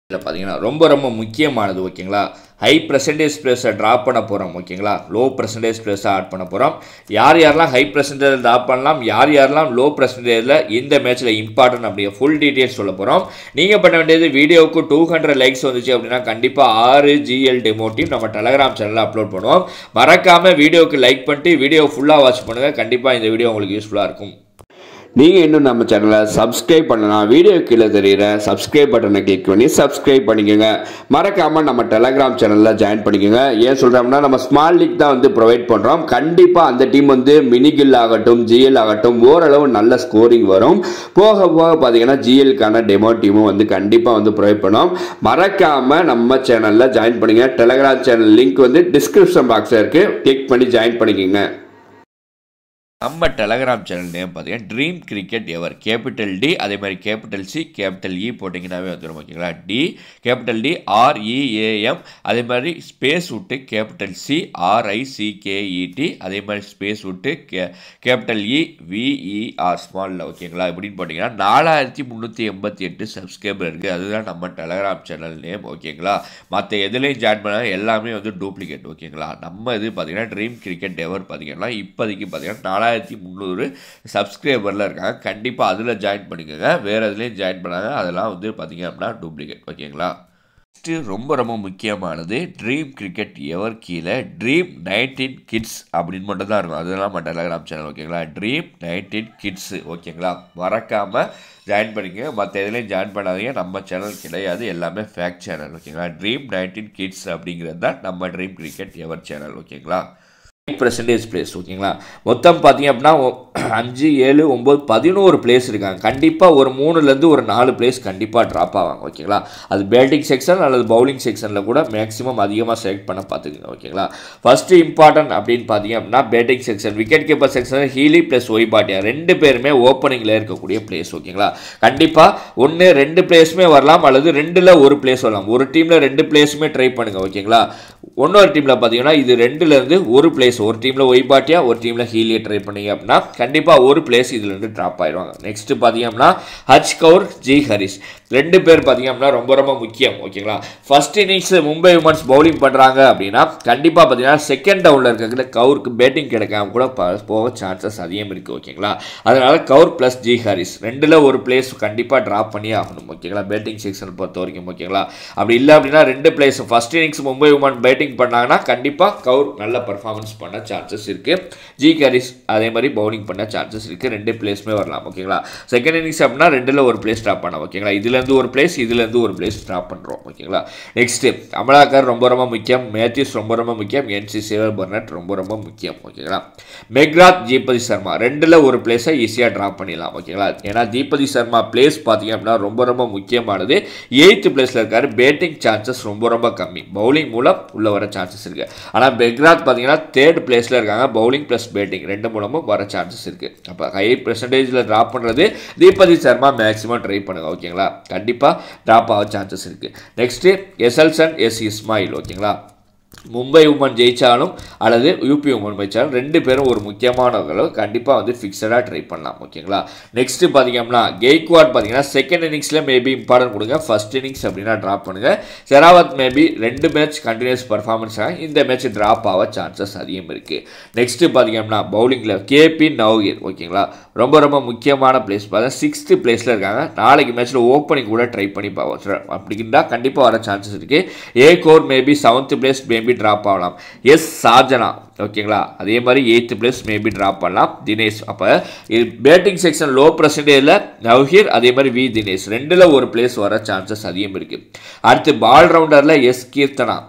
இதில் பார்த்தீங்கன்னா ரொம்ப ரொம்ப முக்கியமானது ஓகேங்களா ஹை பர்சன்டேஜ் ப்ளேஸை ட்ராப் பண்ண போகிறோம் ஓகேங்களா லோ பர்சன்டேஜ் ப்ளேஸை ஆட் பண்ண போகிறோம் யார் யாரெல்லாம் ஹை பர்சன்டேஜ் ட்ராப் பண்ணலாம் யார் யாரெல்லாம் லோ பர்சன்டேஜில் இந்த மேட்ச்சில் இம்பார்ட்டன்ட் அப்படியே ஃபுல் டீட்டெயில்ஸ் சொல்ல போகிறோம் நீங்கள் பண்ண வேண்டியது வீடியோவுக்கு டூ ஹண்ட்ரட் லைக்ஸ் வந்துச்சு அப்படின்னா கண்டிப்பாக ஆறு ஜிஎல் டெமோ டீம் நம்ம டெலகிராம் சேனலில் அப்லோட் பண்ணுவோம் மறக்காமல் வீடியோவுக்கு லைக் பண்ணிட்டு வீடியோ ஃபுல்லாக வாட்ச் பண்ணுங்கள் கண்டிப்பாக இந்த வீடியோ உங்களுக்கு யூஸ்ஃபுல்லாக இருக்கும் நீங்கள் இன்னும் நம்ம சேனலை சப்ஸ்கிரைப் பண்ணலாம் வீடியோ கீழே தெரியுற சப்ஸ்கிரைப் பட்டனை கிளிக் பண்ணி சப்ஸ்கிரைப் பண்ணிக்கோங்க மறக்காமல் நம்ம டெலகிராம் சேனலில் ஜாயின் பண்ணிக்கோங்க ஏன் சொல்கிறோம்னா நம்ம ஸ்மால் லீக் தான் வந்து ப்ரொவைட் பண்ணுறோம் கண்டிப்பாக அந்த டீம் வந்து மினிகில் ஆகட்டும் ஜிஎல் ஆகட்டும் ஓரளவு நல்ல ஸ்கோரிங் வரும் போக போக பார்த்தீங்கன்னா ஜிஎல்க்கான டெமோ டீமும் வந்து கண்டிப்பாக வந்து ப்ரொவைட் பண்ணோம் மறக்காமல் நம்ம சேனலில் ஜாயின் பண்ணுங்க டெலகிராம் சேனல் லிங்க் வந்து டிஸ்கிரிப்ஷன் பாக்ஸில் இருக்குது கிளிக் பண்ணி ஜாயின் பண்ணிக்கோங்க நம்ம டெலகிராம் சேனல் நேம் பார்த்தீங்கன்னா dream cricket ever capital D அதே மாதிரி கேபிட்டல் சி கேபிட்டல் இ போட்டிங்கன்னாவே வந்துடும் ஓகேங்களா டி கேபிட்டல் டி ஆர்இஏஎம் அதே மாதிரி ஸ்பேஸ் விட்டு கேபிட்டல் சி ஆர்ஐசிகேஇடி அதே மாதிரி ஸ்பேஸ் விட்டு கே கேபிட்டல் இ விஇஆர் ஸ்மாலில் ஓகேங்களா எப்படின்னு போட்டிங்கன்னா நாலாயிரத்தி முந்நூற்றி எண்பத்தி எட்டு சப்ஸ்கிரைபர் இருக்குது அதுதான் நம்ம டெலகிராம் சேனல் நேம் ஓகேங்களா மற்ற எதுலேயும் ஜாயின் பண்ணால் எல்லாமே வந்து டூப்ளிகேட் ஓகேங்களா நம்ம இது பார்த்தீங்கன்னா ட்ரீம் கிரிக்கெட் எவர் பார்த்தீங்கன்னா இப்போதைக்கு பார்த்தீங்கன்னா நாலாயிரத்தி முந்நூறு சப்ஸ்கிரைபரில் இருக்காங்க கண்டிப்பாக அதில் ஜாயின் பண்ணிக்கோங்க வேறு எதுலேயும் ஜாயின் பண்ணாங்க அதெல்லாம் வந்து பார்த்தீங்க அப்படின்னா டூப்ளிகேட் ஓகேங்களா நெக்ஸ்ட்டு ரொம்ப ரொம்ப முக்கியமானது ட்ரீம் கிரிக்கெட் எவர் கீழே ட்ரீம் நைன்டீன் கிட்ஸ் அப்படின்னு மட்டும் தான் இருக்கும் அதெல்லாம் நம்ம டெலகிராம் சேனல் ஓகேங்களா ட்ரீம் நைன்டீன் கிட்ஸு ஓகேங்களா மறக்காமல் ஜாயின் பண்ணிக்கங்க மற்ற எதுலேயும் ஜாயின் பண்ணாதீங்க நம்ம சேனல் கிடையாது எல்லாமே ஃபேக் சேனல் ஓகேங்களா ட்ரீம் நைன்டீன் கிட்ஸ் அப்படிங்கிறது தான் நம்ம ட்ரீம் கிரிக்கெட் எவர் சேனல் ஓகேங்களா பர்சன்டேஜ் பிளேஸ் ஓகேங்களா மொத்தம் பார்த்தீங்க அப்படின்னா ஒ- அஞ்சு ஏழு ஒம்பது பதினோரு பிளேஸ் இருக்காங்க கண்டிப்பாக ஒரு மூணுலேருந்து ஒரு நாலு பிளேஸ் கண்டிப்பாக ட்ராப் ஆவாங்க ஓகேங்களா அது பேட்டிங் செக்ஷன் அல்லது பவுலிங் செக்ஷனில் கூட மேக்ஸிமம் அதிகமாக செலக்ட் பண்ண பார்த்துக்குங்க ஓகேங்களா ஃபஸ்ட்டு இம்பார்ட்டன்ட் அப்படின்னு பார்த்தீங்க அப்படின்னா batting section wicket keeper section Healy plus ஒய்பாட்டியா ரெண்டு பேருமே ஓப்பனிங்கில் இருக்கக்கூடிய பிளேஸ் ஓகேங்களா கண்டிப்பாக ஒன்று ரெண்டு பிளேஸுமே வரலாம் அல்லது ரெண்டில் ஒரு பிளேஸ் வரலாம் ஒரு டீமில் ரெண்டு பிளேஸுமே ட்ரை பண்ணுங்கள் ஓகேங்களா இன்னொரு டீமில் பார்த்தீங்கன்னா இது ரெண்டுலேருந்து ஒரு பிளேஸ் ஒரு டீமில் ஒய்பாட்டியா ஒரு டீமில் ஹீலியை ட்ரை பண்ணீங்க அப்படின்னா கண்டிப்பாக ஒரு பிளேஸ் இதுலேருந்து ட்ராப் ஆயிடுவாங்க நெக்ஸ்ட் பார்த்தீங்க அப்படின்னா ஹஜ் கவுர் ஜி ஹரிஸ் ரெண்டு பேர் பார்த்தீங்க அப்படின்னா ரொம்ப ரொம்ப முக்கியம் ஓகேங்களா first innings Mumbai women's bowling பண்ணுறாங்க அப்படின்னா கண்டிப்பாக பார்த்தீங்கன்னா செகண்ட் டவுனில் இருக்கிற கவுருக்கு பேட்டிங் கிடைக்காம கூட ப- போக சான்சஸ் அதிகம் இருக்குது ஓகேங்களா அதனால கவுர் ப்ளஸ் ஜி ஹாரிஸ் ரெண்டில் ஒரு பிளேஸ் கண்டிப்பாக ட்ராப் பண்ணி ஆகணும் ஓகேங்களா பேட்டிங் செக்ஷன் பொறுத்த வரைக்கும் ஓகேங்களா அப்படி இல்லை அப்படின்னா ரெண்டு place first innings Mumbai women batting பண்ணாங்கன்னா கண்டிப்பாக கவுர் நல்ல பர்ஃபார்மன்ஸ் பண்ண சான்சஸ் இருக்குது ஜி ஹாரிஸ் அதே மாதிரி பவுலிங் பண்ண சான்சஸ் இருக்குது ரெண்டு பிளேஸுமே வரலாம் ஓகேங்களா செகண்ட் இன்னிங்ஸ் அப்படின்னா ரெண்டில் ஒரு பிளேஸ் ட்ராப் பண்ணலாம் ஓகேங்களா இதுலேருந்து ஒரு பிளேஸ் இதுலேருந்து ஒரு பிளேஸ் ட்ராப் பண்ணுறோம் ஓகேங்களா நெக்ஸ்ட்டு அமலாக்கர் ரொம்ப ரொம்ப முக்கியம் மேத்யூஸ் ரொம்ப ரொம்ப முக்கியம் என்சி சேவர் பர்னட் ரொம்ப ரொம்ப முக்கியம் ஓகேங்களா மெக்ராத் தீபதி சர்மா ரெண்டில் ஒரு பிளேஸை ஈஸியாக ட்ராப் பண்ணிடலாம் ஓகேங்களா ஏன்னா தீபதி சர்மா பிளேஸ் பார்த்தீங்க அப்படின்னா ரொம்ப ரொம்ப முக்கியமானது எயித்து பிளேஸில் இருக்காரு பேட்டிங் சான்சஸ் ரொம்ப ரொம்ப கம்மி பவுலிங் மூலம் உள்ள வர சான்சஸ் இருக்குது ஆனால் பெக்ராத் பார்த்தீங்கன்னா தேர்ட் பிளேஸில் இருக்காங்க பவுலிங் ப்ளஸ் பேட்டிங் ரெண்டு மூலமும் வர சான்சஸ் இருக்குது அப்போ ஹை பெர்சன்டேஜில் ட்ராப் பண்ணுறது தீபதி சர்மா மேக்ஸிமம் ட்ரை பண்ணுங்க ஓகேங்களா கண்டிப்பாக ட்ராப் ஆக சான்சஸ் இருக்குது நெக்ஸ்ட்டு எஸ்எல்சன் எஸ் இஸ்மாயில் ஓகேங்களா மும்பை உமன் ஜெயிச்சாலும் அல்லது யூபி உமன் ஜெயிச்சாலும் ரெண்டு பேரும் ஒரு முக்கியமானவங்களும் கண்டிப்பாக வந்து ஃபிக்ஸடாக ட்ரை பண்ணலாம் ஓகேங்களா நெக்ஸ்ட்டு பார்த்தீங்கன்னா கெய்க்வாட் பார்த்தீங்கன்னா செகண்ட் இன்னிங்ஸில் மேபி இம்பார்ட்டன்ட் கொடுங்க ஃபர்ஸ்ட் இன்னிங்ஸ் அப்படின்னா ட்ராப் பண்ணுங்கள் செராவத் மேபி ரெண்டு மேட்ச் கண்டினியூஸ் பர்ஃபார்மன்ஸ் இந்த மேட்ச் ட்ராப் ஆக சான்சஸ் அதிகம் இருக்குது நெக்ஸ்ட்டு பார்த்தீங்கன்னா பவுலிங்கில் கேபி நவ்கீர் ஓகேங்களா ரொம்ப ரொம்ப முக்கியமான பிளேஸ் பார்த்தா சிக்ஸ்த்து பிளேஸில் இருக்காங்க நாளைக்கு மேட்ச்சில் ஓப்பனிங் கூட ட்ரை பண்ணி பார்ப்போம் அப்படின்னா கண்டிப்பாக வர சான்சஸ் இருக்குது A Kaur maybe seventh place maybe drop ஆகலாம் எஸ் சார்ஜனா ஓகேங்களா அதே மாதிரி எயித்து பிளேஸ் மேபி ட்ராப் பண்ணலாம் தினேஷ் அப்போ இது பேட்டிங் செக்ஷன் லோ பர்சன்டேஜில் நவ்ஹீர் அதே மாதிரி வி தினேஷ் ரெண்டில் ஒரு பிளேஸ் வர சான்சஸ் அதிகம் இருக்குது அடுத்து பால் ரவுண்டரில் எஸ் கீர்த்தனா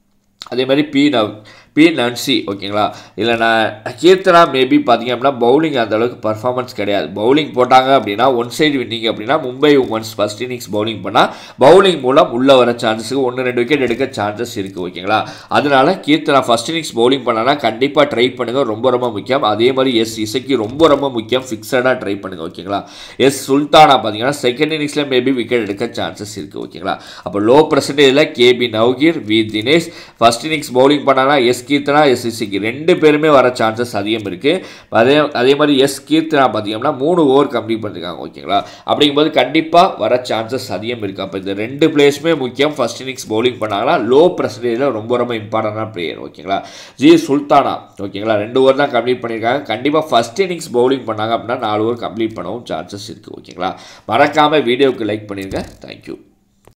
அதே மாதிரி பி நவ் பி நன்சி ஓகேங்களா இல்லை நான் கீர்த்தனா மேபி பார்த்தீங்க அப்படின்னா பவுலிங் அந்த அளவுக்கு பர்ஃபார்மன்ஸ் கிடையாது பவுலிங் போட்டாங்க அப்படின்னா ஒன் சைடு வின்னிங் அப்படின்னா Mumbai women's first innings bowling பண்ணால் பவுலிங் மூலம் உள்ளே வர சான்சஸுக்கு ஒன்று ரெண்டு விக்கெட் எடுக்க சான்சஸ் இருக்குது ஓகேங்களா அதனால கீர்த்தனா ஃபர்ஸ்ட் இன்னிங்ஸ் பவுலிங் பண்ணானா கண்டிப்பாக ட்ரை பண்ணுங்கள் ரொம்ப ரொம்ப முக்கியம் அதே மாதிரி எஸ் இசைக்கு ரொம்ப ரொம்ப முக்கியம் ஃபிக்ஸடாக ட்ரை பண்ணுங்கள் ஓகேங்களா எஸ் சுல்தானா பார்த்தீங்கன்னா செகண்ட் இன்னிங்ஸில் மேபி விக்கெட் எடுக்க சான்சஸ் இருக்குது ஓகேங்களா அப்போ லோ பர்சன்டேஜில் KP Navgire V Dinesh first innings bowling பண்ணானா எஸ் எஸ் கீர்த்தனா எஸ் இசிக்கு ரெண்டு பேருமே வர சான்சஸ் அதிகம் இருக்குது அதே அதே மாதிரி எஸ் கீர்த்தனா பார்த்தீங்கன்னா மூணு ஓவர் கம்ப்ளீட் பண்ணிருக்காங்க ஓகேங்களா அப்படிங்கும்போது கண்டிப்பாக வர சான்சஸ் அதிகம் இருக்குது அப்போ இந்த ரெண்டு பிளேஸுமே முக்கியம் ஃபர்ஸ்ட் இன்னிங்ஸ் பவுலிங் பண்ணாங்கன்னா லோ பர்சன்டேஜில் ரொம்ப ரொம்ப இம்பார்ட்டண்டான பிளேயர் ஓகேங்களா ஜி சுல்தானா ஓகேங்களா ரெண்டு ஓவர் தான் கம்ப்ளீட் பண்ணியிருக்காங்க கண்டிப்பாக ஃபர்ஸ்ட் இன்னிங்ஸ் பவுலிங் பண்ணாங்க அப்படின்னா நாலு ஓவர் கம்ப்ளீட் பண்ணவும் சான்சஸ் இருக்குது ஓகேங்களா மறக்காமல் வீடியோவுக்கு லைக் பண்ணிடுங்க தேங்க்யூ